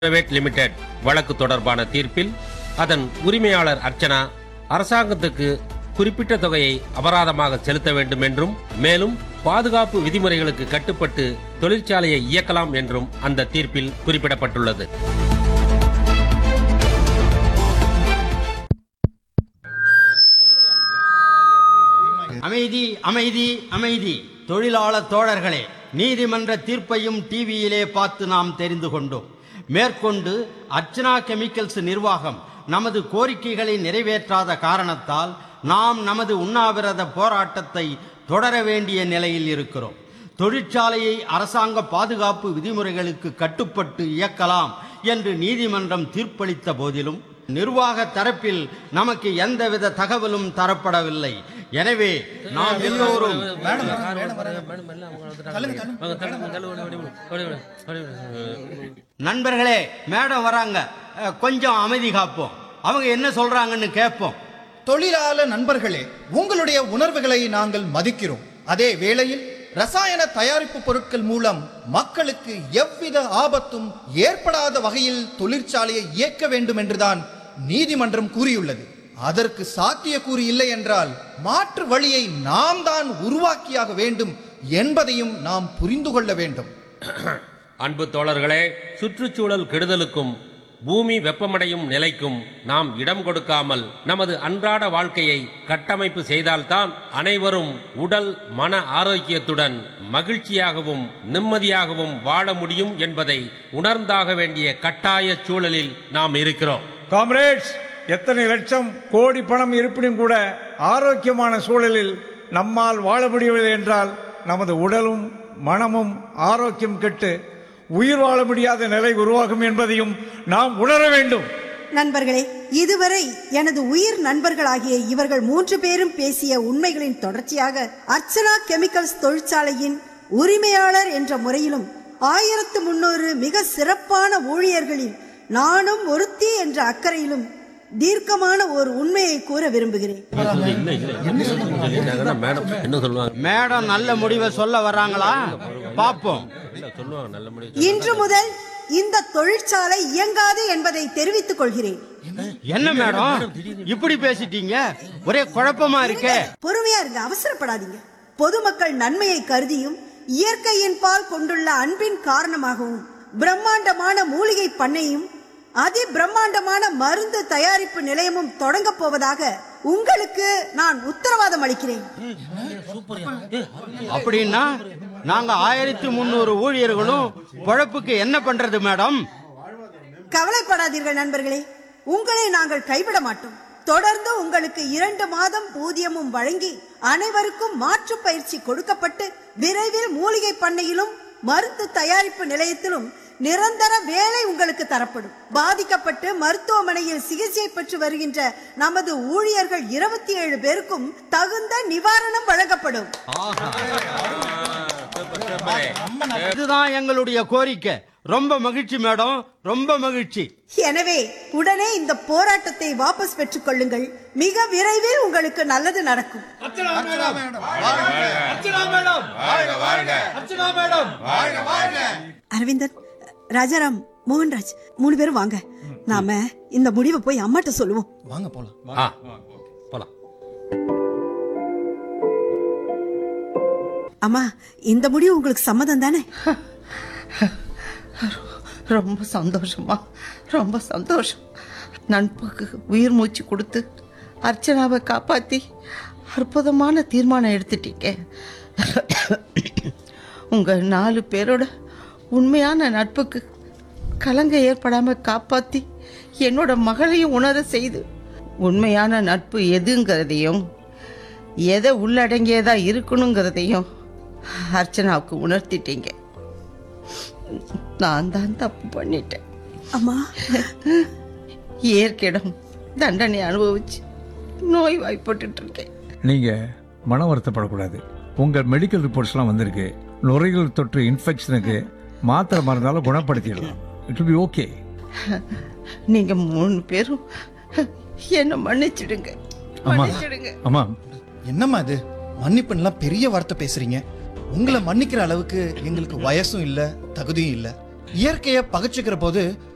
private limited வழக்கு தொடர்பான தீர்ப்பில் அதன் உரிமையாளர் அர்ச்சனா அரசாங்கத்துக்கு குறிப்பிட்ட தொகையை அபராதமாக செலுத்த வேண்டும் என்றும் மேலும் பாதுகாப்பு விதிமுறைகளுக்கு கட்டுப்பட்டு தொழிற்சாலையை இயக்கலாம் என்றும் அந்த தீர்ப்பில் குறிப்பிடப்பட்டுள்ளது அமைதி அமைதி அமைதி தொழிலாளர் தோழர்களே நீதிமன்ற தீர்ப்பையும் டிவியிலே பார்த்து நாம் தெரிந்து கொண்டோம் மேற்கொண்டு அர்ச்சனா கெமிக்கல்ஸ் நிர்வாகம் நமது கோரிக்கைகளை நிறைவேற்றாத காரணத்தால் நாம் நமது உண்ணாவிரத போராட்டத்தை தொடர வேண்டிய நிலையில் இருக்கிறோம் தொழிற்சாலையை அரசாங்க பாதுகாப்பு விதிமுறைகளுக்கு கட்டுப்பட்டு இயக்கலாம் என்று நீதிமன்றம் தீர்ப்பளித்த போதிலும் நிர்வாக தரப்பில் நமக்கு எந்தவித தகவலும் தரப்படவில்லை எனவே நாம் எல்லோரும் நண்பர்களே மேடம் வராங்க அஹ், கொஞ்சம் அமைதி காப்போம் அவங்க என்ன சொல்றாங்கன்னு கேட்போம் தொழிலாளர் நண்பர்களே உங்களுடைய உணர்வுகளை நாங்கள் மதிக்கிறோம் அதே வேளையில் ரசாயன தயாரிப்பு பொருட்கள் மூலம் மக்களுக்கு எவ்வித ஆபத்தும் ஏற்படாத வகையில் தொழிற்சாலையை இயக்க வேண்டும் என்றுதான் நீதிமன்றம் கூறியுள்ளது அதற்கு சாத்தியக்கூறு இல்லை என்றால் மாற்று வழியை நாம் தான் உருவாக்கியாக வேண்டும் என்பதையும் நாம் புரிந்து கொள்ள வேண்டும் அன்பு தோழர்களே சுற்றுச்சூழல் கெடுதலுக்கும் பூமி வெப்பமடையும் நிலைக்கும் நாம் இடம் கொடுக்காமல் நமது அன்றாட வாழ்க்கையை கட்டமைப்பு செய்தால்தான் அனைவரும் உடல் மன ஆரோக்கியத்துடன் மகிழ்ச்சியாகவும் நிம்மதியாகவும் வாழ முடியும் என்பதை உணர்ந்தாக வேண்டிய கட்டாய சூழலில் நாம் இருக்கிறோம் காம்ரேட்ஸ் எத்தனை லட்சம் கோடி பணம் இருப்பினும் கூட ஆரோக்கியமான சூழலில் நம்மால் வாழ முடியவில்லை என்றால் நமது உடலும் மனமும் ஆரோக்கியம் கெட்டு உயிர் வாழ முடியாத நிலை உருவாகும் என்பதையும் நாம் உணர வேண்டும் நண்பர்களே இதுவரை எனது உயிர் நண்பர்களாகிய இவர்கள் மூன்று பேரும் பேசிய உண்மைகளின் தொடர்ச்சியாக அர்ச்சனா கெமிக்கல்ஸ் தொழிற்சாலையின் உரிமையாளர் என்ற முறையிலும் ஆயிரத்து முன்னூறு மிக சிறப்பான ஊழியர்களில் நானும் ஒருத்தி என்ற அக்கறையிலும் தீர்க்கமான ஒரு உண்மையை கூற விரும்புகிறேன் மேடம் என்ன சொல்லுவாங்க மேடம் நல்ல முடிவை சொல்ல வர்றாங்களா பாப்போம் சொல்லுவாங்க நல்ல முடிவு இன்று முதல் இந்த தொழிற்சாலை இயங்காது என்பதை தெரிவித்துக் கொள்கிறேன் என்ன மேடம் இப்படி பேசிட்டீங்க ஒரே குழப்பமா இருக்கே பொறுமையா இருங்க அவசரப்படாதீங்க பொதுமக்கள் நன்மையை கருதியும் இயற்கையின் பால் கொண்டுள்ள அன்பின் காரணமாகவும் பிரம்மாண்டமான மூலிகை பண்ணையும் அதி பிரம்மாண்டமான மருந்து தயாரிப்பு நிலையமும் தொடங்கப் போவதாக உங்களுக்கு நான் உத்தரவாதம் அளிக்கிறேன் அப்படின்னா நாங்க ஆயிரத்தி முந்நூறு ஊழியர்களும் பொழப்புக்கு என்ன பண்றது மேடம் கவலைப்படாதீர்கள் நண்பர்களே உங்களை நாங்கள் கைவிட மாட்டோம் தொடர்ந்து உங்களுக்கு இரண்டு மாதம் ஊதியமும் வழங்கி அனைவருக்கும் மாற்று பயிற்சி கொடுக்கப்பட்டு விரைவில் மூலிகை பண்ணையிலும் மருந்து தயாரிப்பு நிலையத்திலும் நிரந்தர வேலை உங்களுக்கு தரப்படும் பாதிக்கப்பட்டு மருத்துவமனையில் சிகிச்சை பெற்று வருகின்ற நமது ஊழியர்கள் இருபத்தி ஏழு பேருக்கும் தகுந்த நிவாரணம் வழங்கப்படும் இதுதான் எங்களுடைய கோரிக்கை ரொம்ப மகிழ்ச்சி மேடம் ரொம்ப மகிழ்ச்சி எனவே உடனே இந்த போராட்டத்தை வாபஸ் பெற்றுக் கொள்ளுங்கள் மிக விரைவில் உங்களுக்கு நல்லது நடக்கும் அரவிந்தன் ராஜாராம் மோகன்ராஜ் மூணு பேரும் வாங்க நாம இந்த முடிவை போய் அம்மாட்ட சொல்லுவோம் வாங்க போலாம் ஆ போலாம் அம்மா இந்த முடிவு உங்களுக்கு சம்மதம் தானே ரொம்ப சந்தோஷமா ரொம்ப சந்தோஷம் நண்புக்கு உயிர் மூச்சு கொடுத்து அர்ச்சனாவை காப்பாத்தி அற்புதமான தீர்மானம் எடுத்துட்டீங்க உங்க நாலு பேரோட உண்மையான நட்புக்கு கலங்க ஏற்படாம காப்பாத்தி என்னோட மகளையும் உணர செய்து உண்மையான நட்பு எதுங்கிறதையும் எதை உள்ளடங்கியதா இருக்கணுங்கிறதையும் அர்ச்சனாவுக்கு உணர்த்திட்டீங்க நான் தான் தப்பு பண்ணிட்டேன் அம்மா இயற்கையிடம் தண்டனை அனுபவிச்சு நோய் வாய்ப்பட்டு இருக்கேன் நீங்க மன வருத்தப்படக்கூடாது உங்க மெடிக்கல் ரிப்போர்ட்ஸ்லாம் வந்திருக்கு நுரையீரல் தொற்று இன்ஃபெக்ஷனுக்கு மாத்திரை மருந்தால குணப்படுத்திடலாம் இட் பி ஓகே நீங்க மூணு பேரும் என்ன மன்னிச்சிடுங்க அம்மா மன்னிச்சிடுங்க அம்மா என்னம்மா இது மன்னிப்புலாம் பெரிய வார்த்தை பேசுறீங்க உங்களை மன்னிக்கிற அளவுக்கு எங்களுக்கு வயசும் இல்ல தகுதியும் இல்ல இயற்கையை பகைச்சுக்கிற போது